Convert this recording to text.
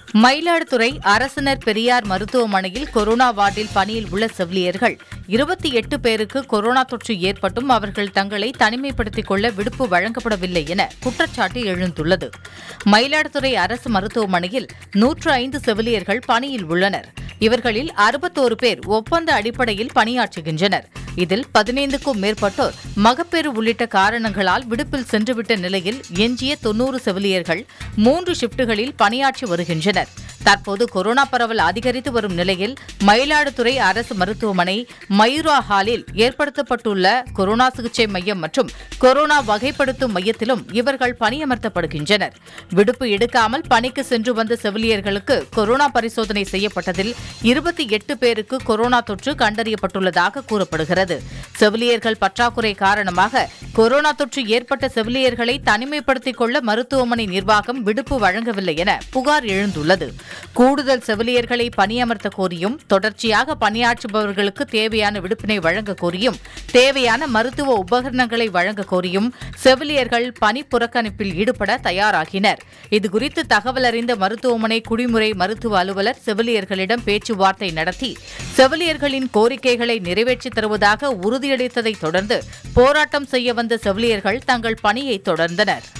மயிலாடுதுறை அரசினர் பெரியார் மருத்துவமனையில் கொரோனா வார்டில் பணியில் உள்ள செவிலியர்கள் இருபத்தி எட்டு பேருக்கு கொரோனா தொற்று ஏற்பட்டும் அவர்கள் தங்களை தனிமைப்படுத்திக் கொள்ள விடுப்பு வழங்கப்படவில்லை என குற்றச்சாட்டு எழுந்துள்ளது மயிலாடுதுறை அரசு மருத்துவமனையில் நூற்று ஐந்து செவிலியர்கள் பணியில் உள்ளனர் இவர்களில் அறுபத்தோரு பேர் ஒப்பந்த அடிப்படையில் பணியாற்றுகின்றனர் இதில் பதினைந்துக்கும் மேற்பட்டோர் மகப்பேறு உள்ளிட்ட காரணங்களால் விடுப்பில் சென்றுவிட்ட நிலையில் எஞ்சிய தொன்னூறு செவிலியர்கள் மூன்று ஷிப்டுகளில் பணியாற்றி வருகின்றனர் தற்போது கொரோனா பரவல் அதிகரித்து வரும் நிலையில் மயிலாடுதுறை அரசு மருத்துவமனை மயூரா ஹாலில் ஏற்படுத்தப்பட்டுள்ள கொரோனா சிகிச்சை மையம் மற்றும் கொரோனா வகைப்படுத்தும் மையத்திலும் இவர்கள் பணியமர்த்தப்படுகின்றனர் விடுப்பு எடுக்காமல் பணிக்கு சென்று வந்த செவிலியர்களுக்கு கொரோனா பரிசோதனை செய்யப்பட்டதில் இருபத்தி எட்டு பேருக்கு கொரோனா தொற்று கண்டறியப்பட்டுள்ளதாக கூறப்படுகிறது செவிலியர்கள் பற்றாக்குறை காரணமாக கொரோனா தொற்று ஏற்பட்ட செவிலியர்களை தனிமைப்படுத்திக் கொள்ள மருத்துவமனை நிர்வாகம் விடுப்பு வழங்கவில்லை என புகார் எழுந்துள்ளது கூடுதல் செவிலியர்களை பணியமர்த்த கோரியும் தொடர்ச்சியாக பணியாற்றுபவர்களுக்கு தேவையான விடுப்பினை வழங்க கோரியும் தேவையான மருத்துவ உபகரணங்களை வழங்க கோரியும் செவிலியர்கள் பணி புறக்கணிப்பில் ஈடுபட தயாராகினர் இதுகுறித்து தகவல் அறிந்த மருத்துவமனை குடிமுறை மருத்துவ அலுவலர் செவிலியர்களிடம் பேச்சுவார்த்தை நடத்தி செவிலியர்களின் கோரிக்கைகளை நிறைவேற்றித் தருவதாக உறுதியளித்ததைத் தொடர்ந்து போராட்டம் செய்ய வந்த செவிலியர்கள் தங்கள் பணியை தொடர்ந்தனர்